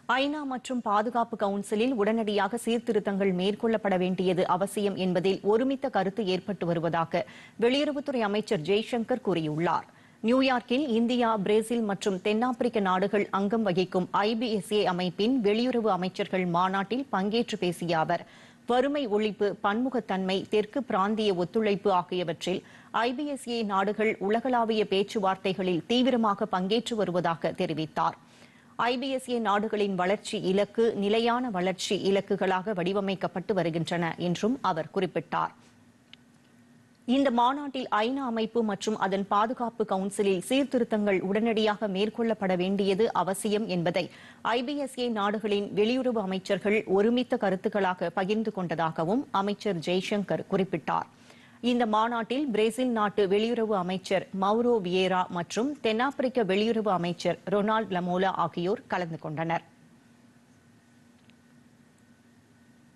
ஐநா மற்றும் பாதுகாப்பு கவுன்சிலில் உடனடியாக சீர்திருத்தங்கள் மேற்கொள்ளப்பட வேண்டியது அவசியம் என்பதில் ஒருமித்த கருத்து ஏற்பட்டு வருவதாக வெளியுறவுத்துறை அமைச்சர் ஜெய்சங்கர் கூறியுள்ளார் நியூயார்க்கில் இந்தியா பிரேசில் மற்றும் தென்னாப்பிரிக்க நாடுகள் அங்கம் வகிக்கும் ஐபிஎஸ்ஏ அமைப்பின் வெளியுறவு அமைச்சர்கள் மாநாட்டில் பங்கேற்று பேசிய அவர் வறுமை ஒழிப்பு பன்முகத்தன்மை தெற்கு பிராந்திய ஒத்துழைப்பு ஆகியவற்றில் ஐபிஎஸ்ஏ நாடுகள் உலகளாவிய பேச்சுவார்த்தைகளில் தீவிரமாக பங்கேற்று வருவதாக தெரிவித்தார் ஐபிஎஸ்ஏ நாடுகளின் வளர்ச்சி இலக்கு நிலையான வளர்ச்சி இலக்குகளாக வடிவமைக்கப்பட்டு வருகின்றன என்றும் அவர் குறிப்பிட்டார் இந்த மாநாட்டில் ஐநா அமைப்பு மற்றும் அதன் பாதுகாப்பு கவுன்சிலில் சீர்திருத்தங்கள் உடனடியாக மேற்கொள்ளப்பட வேண்டியது அவசியம் என்பதை ஐபிஎஸ்ஏ நாடுகளின் வெளியுறவு அமைச்சர்கள் ஒருமித்த கருத்துக்களாக பகிர்ந்து கொண்டதாகவும் அமைச்சர் ஜெய்சங்கர் குறிப்பிட்டார் இந்த மாநாட்டில் பிரேசில் நாட்டு வெளியுறவு அமைச்சர் மௌரோ வியேரா மற்றும் தென்னாப்பிரிக்க வெளியுறவு அமைச்சர் ரொனால்ட் லமோலா ஆகியோர் கலந்து கொண்டனர்